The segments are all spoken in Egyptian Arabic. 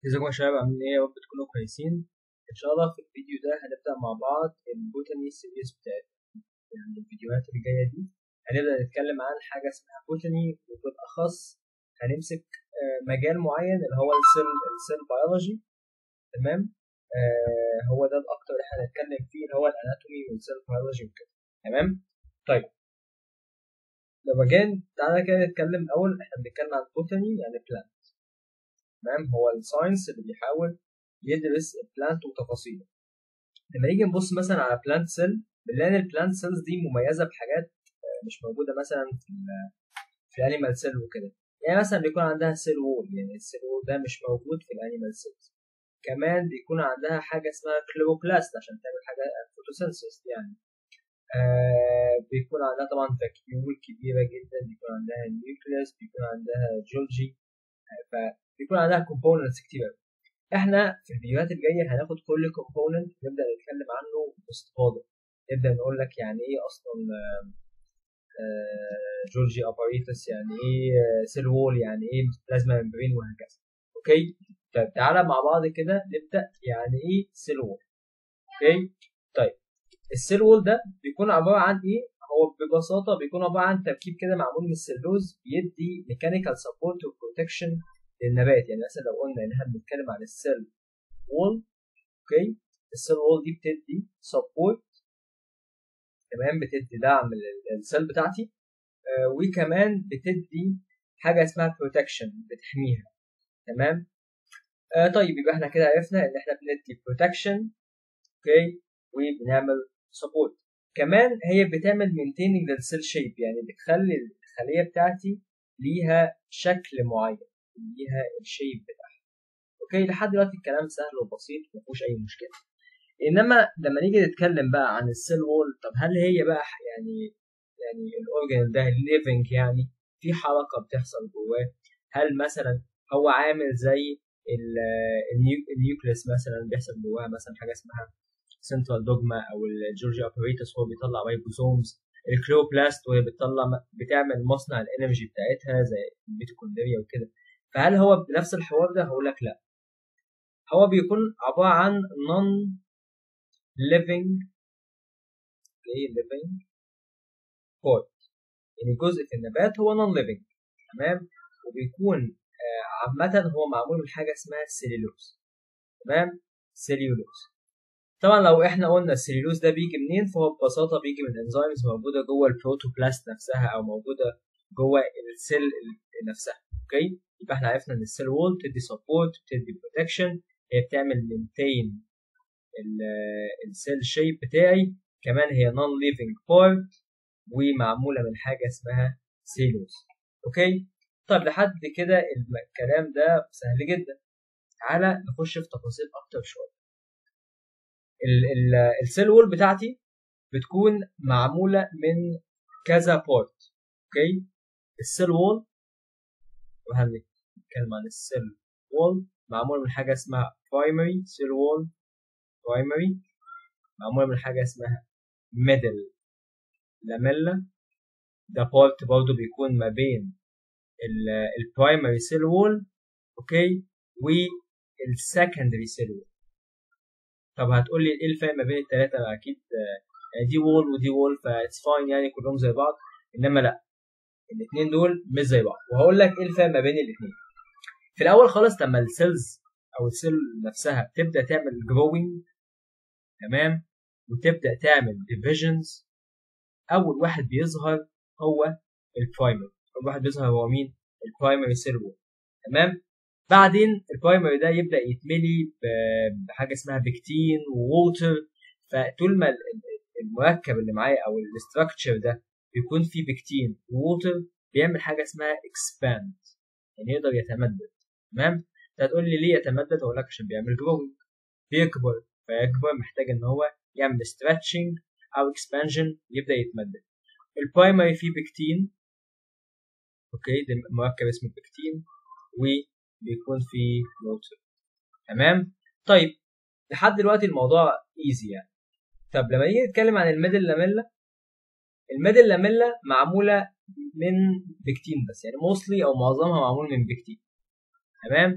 ازيكم يا شباب عاملين ايه يا رب تكونوا كويسين ان شاء الله في الفيديو ده هنبدا مع بعض البوتاني سيريز بتاعتنا يعني الفيديوهات اللي جايه دي هنبدا نتكلم عن حاجه اسمها بوتاني وبالاخص هنمسك آه، مجال معين اللي هو السيل السيل بيولوجي تمام آه هو ده الاكتر اللي احنا هنتكلم فيه اللي هو الاناتومي والسيل بيولوجي وكده تمام طيب لما جينا تعالى كده نتكلم الاول احنا بنتكلم عن بوتاني يعني بلانت تمام هو الساينس اللي بيحاول يدرس البلانت وتفاصيله لما نيجي نبص مثلا على بلانت سيل بنلاقي ان البلانت سيلز دي مميزه بحاجات آه، مش موجوده مثلا في ال في الانيمال سيل وكده يعني مثلا بيكون عندها سيل وول يعني السيل وول ده مش موجود في الانيمال سيلز كمان بيكون عندها حاجه اسمها كلوروبلاست عشان تعمل حاجه فوتوسينثيس يعني آه بيكون عندها طبعا فاكيول كبيره جدا بيكون عندها نيوكليوس بيكون عندها جولجي آه فبيكون عندها كومبوننتس كتير أوي. احنا في الفيديوهات الجايه هناخد كل كومبوننت نبدا نتكلم عنه باستفاضه نبدا نقول لك يعني ايه اصلا آه، آه، جولجي اباريتس يعني ايه آه، سيل وول يعني ايه بلازما ممبرين وهكذا اوكي طيب تعالى مع بعض كده نبدا يعني ايه سيل وول اوكي طيب السيل وول ده بيكون عباره عن ايه هو ببساطه بيكون عباره عن تركيب كده معمول من السلوز بيدي ميكانيكال سبورت وبروتكشن للنبات يعني مثلا لو قلنا ان احنا بنتكلم عن السيل وول اوكي السيل وول دي بتدي سبورت تمام بتدي دعم لل- للسيل بتاعتي آه، وكمان بتدي حاجه اسمها بروتكشن بتحميها تمام آه طيب يبقى احنا كده عرفنا ان احنا بندي بروتكشن اوكي وبنعمل سبورت كمان هي بتعمل مينتيننج للسيل شيب يعني بتخلي الخليه بتاعتي ليها شكل معين ليها الشيب بتاعها اوكي لحد دلوقتي الكلام سهل وبسيط مفيهوش اي مشكله انما لما نيجي نتكلم بقى عن السيل وول طب هل هي بقى يعني يعني الاورجن ده الليفنج يعني في حركه بتحصل جواه هل مثلا هو عامل زي ال- النيو- النيوكليس مثلا بيحصل جواها مثلا حاجه اسمها سنترال دوجما او الجورجي اباريتس هو بيطلع رايبوزومز الكلوبلاست وهي بتطلع بتعمل مصنع الانرجي بتاعتها زي الميتوكوندريا وكده فهل هو بنفس الحوار ده هقول لك لا هو بيكون عباره عن non living ايه living part يعني جزء في النبات هو non living تمام وبيكون آه، عامة هو معمول من حاجة اسمها السليلوز تمام سليولوز طبعا لو احنا قلنا السليلوز ده بيجي منين فهو ببساطة بيجي من انزيمز موجودة جوه البروتوبلاست نفسها او موجودة جوه السيل ال- نفسها اوكي يبقى احنا عرفنا ان السيل وول بتدي سبورت بتدي بروتكشن هي بتعمل مينتين السيل شيب بتاعي كمان هي نون ليفنج بارت ومعموله من حاجه اسمها سيلوز اوكي طيب لحد كده الم- الكلام ده سهل جدا تعالى نخش في تفاصيل اكتر شويه ال- ال- السيل وول بتاعتي بتكون معموله من كذا بارت اوكي السيل وول وهنتكلم عن السيل وول معمول من حاجه اسمها primary cell wall primary معمول من حاجه اسمها middle لاميلا ده بارت برضه بيكون ما بين البرايمري سيل وول اوكي والسكندري سيل وول طب هتقول لي ايه الفرق ما بين الثلاثه اكيد آه، يعني دي وول ودي وول فاتس فاين يعني كلهم زي بعض انما لا الاثنين دول مش زي بعض وهقول لك ايه الفرق ما بين الاثنين في الاول خالص لما السيلز او السيل نفسها تبدا تعمل جروينج تمام وتبدا تعمل ديفيجنز اول واحد بيظهر هو البرايمري اول واحد بيظهر هو مين البرايمري سيل وول تمام بعدين البرايمري ده يبدا يتملي ب- بحاجه اسمها بكتين ووتر فطول ما ال- ال- المركب اللي معايا او الاستراكشر ده بيكون فيه بكتين ووتر بيعمل حاجه اسمها اكسباند يعني يقدر يتمدد تمام انت هتقول لي ليه يتمدد اقول لك عشان بيعمل جروينج بيكبر فيكبر محتاج ان هو يعمل stretching او expansion يبدا يتمدد البرايمري فيه بكتين اوكي ده مركب اسمه بكتين وبيكون فيه ووتر تمام طيب لحد دلوقتي الموضوع ايزي يعني طب لما نيجي نتكلم عن الميدل لاميلا الميدل لاميلا معموله من بكتين بس يعني موستلي او معظمها معمول من بكتين تمام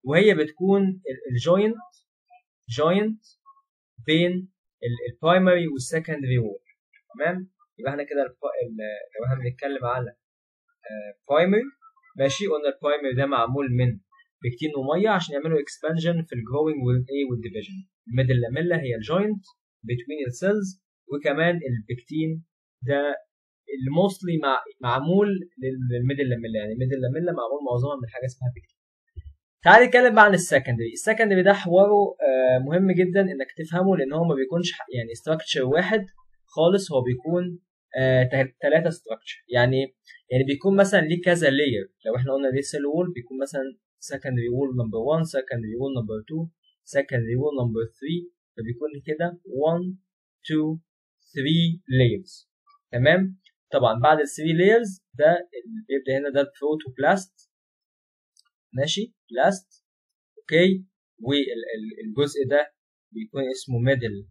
وهي بتكون الجوينت جوينت بين البرايمري والسكندري وول تمام يبقى احنا كده لو احنا بنتكلم على برايمري ماشي قلنا البرايمري ده معمول من بكتين وميه عشان يعملوا اكسبانجن في الجروينج والايه والديفيجن الميدل لاميلا هي الجوينت بتوين السيلز وكمان البكتين ده اللي موستلي مع معمول للميدل لاميلا يعني الميدل لاميلا معمول معظمها من حاجه اسمها بكتين تعال نتكلم بقى عن السكندري السكندري ده حواره آه مهم جدا انك تفهمه لان هو ما بيكونش يعني استراكشر واحد خالص هو بيكون ثلاثة آه ستراكشر يعني يعني بيكون مثلا ليه كذا لاير لو احنا قلنا ليه سيل وول بيكون مثلا secondary wall number 1 secondary wall number 2 secondary wall number 3 فبيكون كده 1 2 3 layers تمام طبعا بعد ال 3 layers ده اللي بيبدا هنا ده البروتوبلاست ماشي بلاست اوكي والجزء ده بيكون اسمه ميدل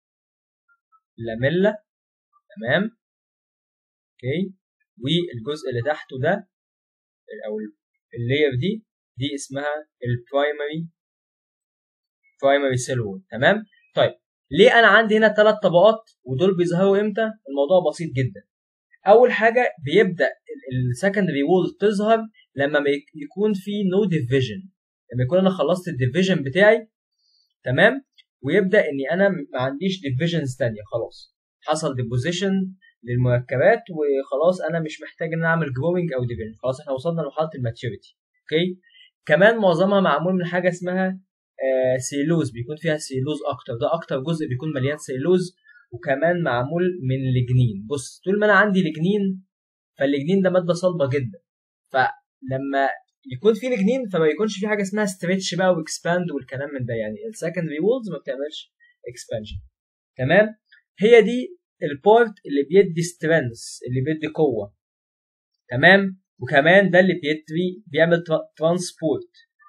لاميلا تمام اوكي والجزء اللي تحته ده او اللاير دي دي اسمها البرايمري برايمري سيل وول تمام طيب ليه انا عندي هنا ثلاث طبقات ودول بيظهروا امتى الموضوع بسيط جدا اول حاجه بيبدا السكندري وول تظهر لما يكون في نو ديفيجن لما يكون انا خلصت الديفيجن بتاعي تمام ويبدا اني انا ما عنديش ديفيجنز ثانيه خلاص حصل ديبوزيشن للمركبات وخلاص انا مش محتاج ان انا اعمل جروينج او ديفيجن خلاص احنا وصلنا لمرحله الماتيوريتي اوكي كمان معظمها معمول من حاجه اسمها آه سيلوز بيكون فيها سيلوز اكتر ده اكتر جزء بيكون مليان سيلوز وكمان معمول من لجنين بص طول ما انا عندي لجنين فاللجنين ده ماده صلبه جدا فلما يكون في لجنين فما يكونش في حاجه اسمها ستريتش بقى واكسباند والكلام من ده يعني السكندري وولز ما بتعملش اكسبانشن تمام هي دي البارت اللي بيدي سترينث اللي بيدي قوه تمام وكمان ده اللي بيدي بيعمل ترانسبورت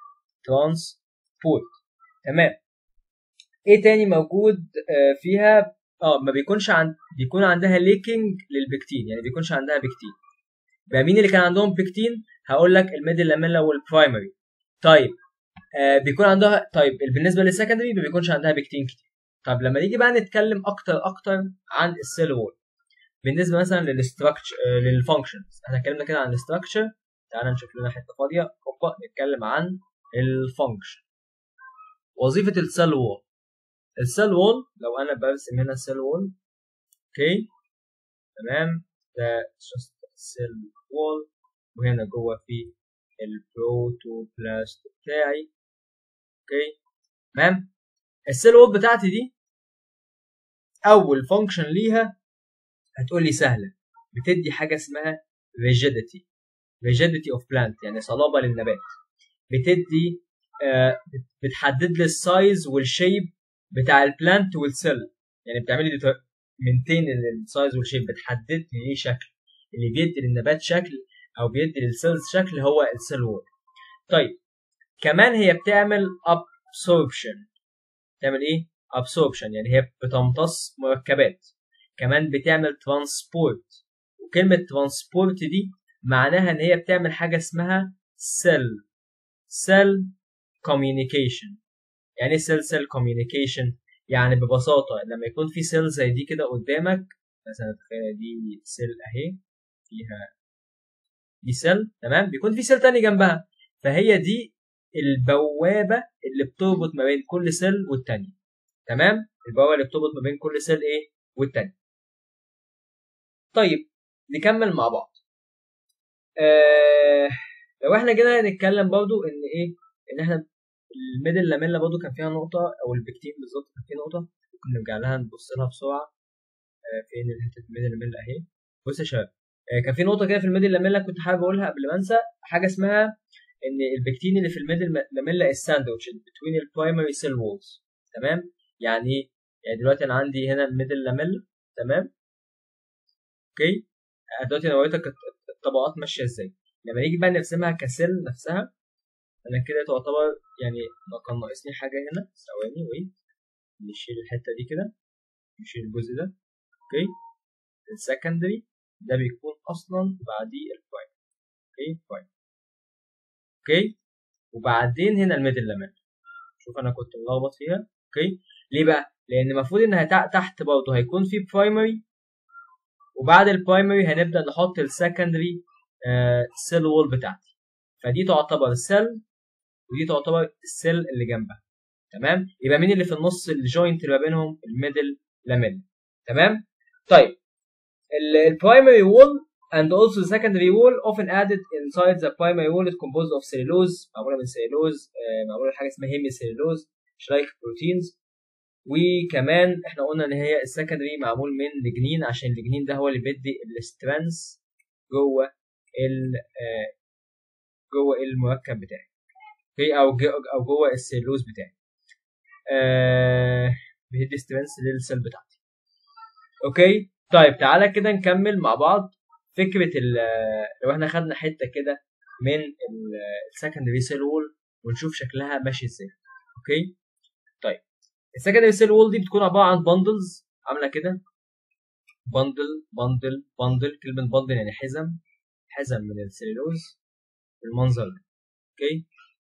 ترانسبورت تمام ايه تاني موجود آه فيها اه ما بيكونش عند بيكون عندها ليكينج للبكتين يعني بيكونش عندها بكتين بقى مين اللي كان عندهم بكتين هقول لك الميدل لاميلا والبرايمري طيب آه بيكون عندها طيب بالنسبه للسكندري ما بيكونش عندها بكتين كتير طب لما نيجي بقى نتكلم اكتر اكتر عن السيل وول بالنسبه مثلا للستراكشر آه للفانكشنز احنا اتكلمنا كده عن الاستراكشر تعالى نشوف لنا حته فاضيه هوبا نتكلم عن الفانكشن وظيفه السيل وول السيل وول لو انا برسم هنا سيل وول اوكي تمام ده just سيل وول وهنا جوه في البروتوبلاست بتاعي اوكي تمام السيل وول بتاعتي دي اول فانكشن ليها هتقول لي سهله بتدي حاجه اسمها rigidity rigidity of plant يعني صلابه للنبات بتدي آه بتحدد لي السايز والشيب بتاع البلانت والسيل يعني بتعمل لي مينتين السايز والشيب بتحدد لي ايه شكل اللي بيدي للنبات شكل او بيدي للسيلز شكل هو السيل وول طيب كمان هي بتعمل absorption بتعمل ايه absorption يعني هي بتمتص مركبات كمان بتعمل ترانسبورت وكلمة ترانسبورت دي معناها ان هي بتعمل حاجة اسمها سيل سيل communication يعني ايه سيل سيل communication يعني ببساطة لما يكون في سيل زي دي كده قدامك مثلا تخيل دي سيل اهي فيها دي سيل تمام بيكون في سيل تاني جنبها فهي دي البوابة اللي بتربط ما بين كل سيل والتانية تمام البوابة اللي بتربط ما بين كل سيل ايه والتانية طيب نكمل مع بعض آه لو احنا جينا نتكلم برضو ان ايه ان احنا الميدل لاميلا برضو كان فيها نقطة او البكتين بالظبط كان فيها نقطة ممكن نرجع لها نبص لها بسرعة آه فين حتة الميدل لاميلا اهي بص يا شباب آه كان في نقطة كده في الميدل لاميلا كنت حابب اقولها قبل ما انسى حاجة اسمها ان البكتين اللي في الميدل لاميلا الساندوتش بتوين البرايمري سيل وولز تمام يعني ايه يعني دلوقتي انا عندي هنا الميدل لاميلا تمام اوكي دلوقتي انا وريتك الطبقات ماشيه ازاي لما نيجي بقى نرسمها كسيل نفسها انا كده تعتبر يعني ما كان ناقصني حاجه هنا ثواني ويت نشيل الحته دي كده نشيل الجزء ده اوكي السكندري ده بيكون اصلا بعديه البرايم اوكي برايم اوكي وبعدين هنا الميدل لاميلا شوف انا كنت ملخبط فيها اوكي ليه بقى لان المفروض ان تحت برضه هيكون في برايمري وبعد البرايمري هنبدا نحط السكندري سيل وول بتاعتي فدي تعتبر السيل ودي تعتبر السيل اللي جنبها تمام يبقى مين اللي في النص الجوينت اللي ما بينهم الميدل لاميلا تمام طيب البرايمري وول and also the secondary wall often added inside the primary wall is composed of cellulose معموله من cellulose معموله حاجه اسمها هيمي cellulose شرايك بروتينز وكمان احنا قلنا ان هي السكندري معمول من لجنين عشان اللجنين ده هو اللي بيدي السترانس جوه ال جوه المركب بتاعي اوكي او او جوه السيلوز بتاعي آه بيدي سترانس للسيل بتاعتي اوكي طيب تعالى كده نكمل مع بعض فكره لو احنا خدنا حته كده من السكندري سيل وول ونشوف شكلها ماشي ازاي اوكي طيب السكندري سيل وول دي بتكون عباره عن بندلز عامله كده بندل بندل بندل كلمه بندل يعني حزم حزم من السيلولوز بالمنظر ده اوكي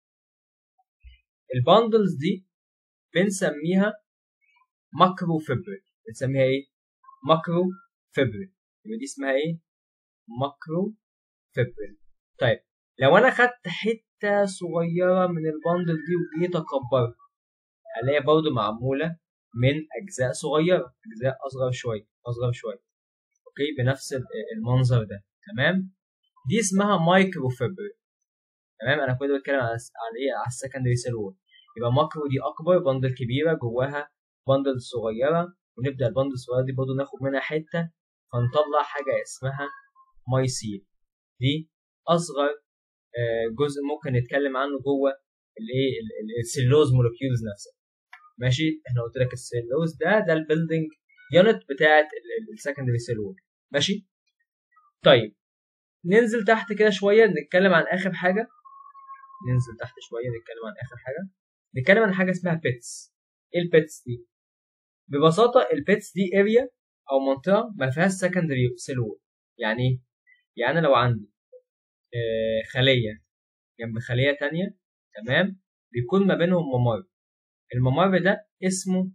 البندلز دي بنسميها ماكرو فيبريل بنسميها ايه ماكرو فيبريل يبقى دي اسمها ايه ماكرو فيبريل طيب لو انا خدت حته صغيره من البندل دي وجيت اكبرها الاقي برضه معموله من اجزاء صغيره اجزاء اصغر شويه اصغر شويه اوكي بنفس المنظر ده تمام دي اسمها مايكرو فيبريل تمام انا كنت بتكلم على على ايه على السكندري سيل وول يبقى ماكرو دي اكبر بندل كبيره جواها بندل صغيره ونبدا البندل الصغيره دي برضه ناخد منها حته فنطلع حاجه اسمها مايسيل دي اصغر جزء ممكن نتكلم عنه جوه الايه السيلوز مولكيولز نفسها ماشي احنا قلت لك السيلوز ده ده البيلدنج يونت بتاعت السكندري سيل وول ماشي طيب ننزل تحت كده شويه نتكلم عن اخر حاجه ننزل تحت شويه نتكلم عن اخر حاجه نتكلم عن حاجه اسمها بيتس ايه البيتس دي ببساطه البيتس دي اريا او منطقه ما فيهاش سكندري سيل وول يعني ايه يعني لو عندي آه خليه جنب خليه تانية تمام بيكون ما بينهم ممر الممر ده اسمه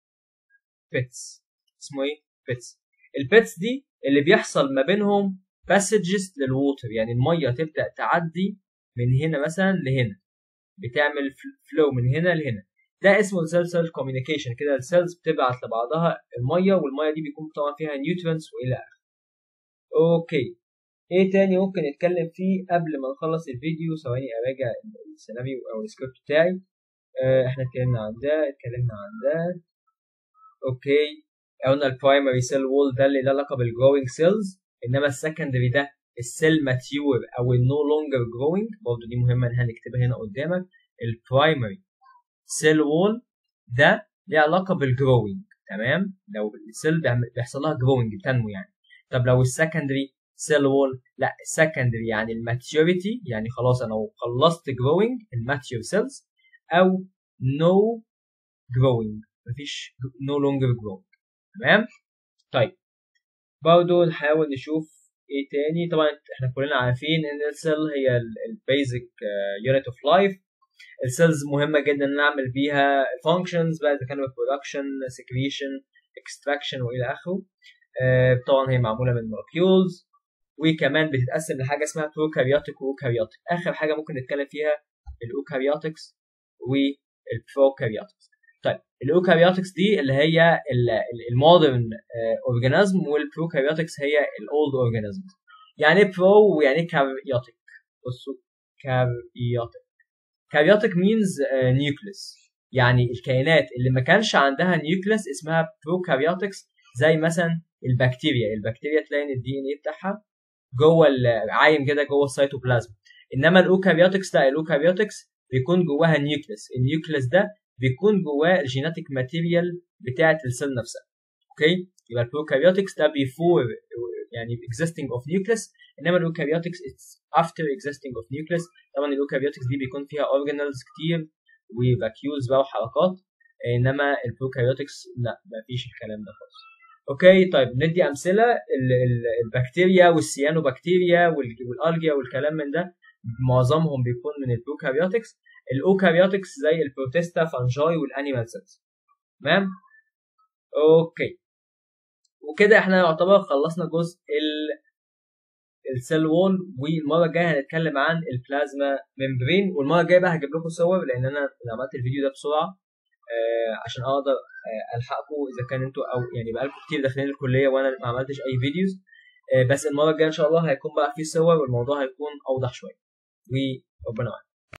بيتس اسمه ايه بيتس البيتس دي اللي بيحصل ما بينهم باسجز للووتر يعني الميه تبدا تعدي من هنا مثلا لهنا بتعمل فلو من هنا لهنا ده اسمه سيل سيل كوميونيكيشن كده السيلز بتبعت لبعضها الميه والميه دي بيكون طبعا فيها نيوترينتس والى اخره اوكي ايه تاني ممكن نتكلم فيه قبل ما نخلص الفيديو ثواني اراجع السيناريو او السكريبت بتاعي اه احنا اتكلمنا عن ده اتكلمنا عن ده اوكي قلنا البرايمري سيل وول ده اللي له علاقه بالجروينج سيلز انما السكندري ده السيل ماتيور او النو لونجر جروينج برضه دي مهمه ان احنا نكتبها هنا قدامك البرايمري سيل وول ده ليه علاقه بالجروينج تمام لو السيل بيحصل لها جروينج بتنمو يعني طب لو السكندري سيل وول لا السكندري يعني الماتيوريتي يعني خلاص انا خلصت جروينج الماتيور سيلز او نو جروينج مفيش نو لونجر جروينج تمام طيب برضه نحاول نشوف ايه تاني طبعا احنا كلنا عارفين ان السيل هي البيزك يونت اوف لايف السيلز مهمه جدا نعمل بيها فانكشنز بقى اذا كانوا برودكشن سكريشن اكستراكشن والى اخره آه طبعا هي معموله من مولكيولز وكمان بتتقسم لحاجه اسمها بروكاريوتيك واوكاريوتيك اخر حاجه ممكن نتكلم فيها الاوكاريوتكس والبروكاريوتكس طيب الاوكاريوتكس دي اللي هي المودرن اورجانيزم والبروكاريوتكس هي الاولد اورجانيزم يعني ايه برو ويعني ايه كاريوتيك بصوا كاريوتيك كاريوتيك مينز نيوكليس يعني الكائنات اللي ما كانش عندها نيوكليس اسمها بروكاريوتكس زي مثلا البكتيريا البكتيريا تلاقي ان الدي ان ايه بتاعها جوه عايم كده جوه السيتوبلازم انما الاوكاريوتكس لا الاوكاريوتكس بيكون جواها نيوكليس النيوكليس ده بيكون جواه الجيناتيك ماتيريال بتاعه السيل نفسها اوكي يبقى البروكاريوتكس ده بيفور يعني existing of nucleus انما الاوكاريوتكس it's after existing of nucleus طبعا الاوكاريوتكس دي بيكون فيها organelles كتير وفاكيولز بقى وحلقات انما البروكاريوتكس لا مفيش الكلام ده خالص اوكي طيب ندي امثله البكتيريا والسيانوبكتيريا والالجيا والكلام من ده معظمهم بيكون من البروكاريوتكس الاوكاريوتكس زي البروتيستا فانجاي والانيمال سيلز تمام اوكي وكده احنا يعتبر خلصنا جزء ال السيل وول والمره الجايه هنتكلم عن البلازما ممبرين والمره الجايه بقى هجيب لكم صور لان انا عملت الفيديو ده بسرعه آه عشان اقدر آه الحقكم اذا كان انتوا او يعني بقالكم كتير داخلين الكليه وانا ما عملتش اي فيديوز آه بس المره الجايه ان شاء الله هيكون بقى في صور والموضوع هيكون اوضح شويه وربنا معاكم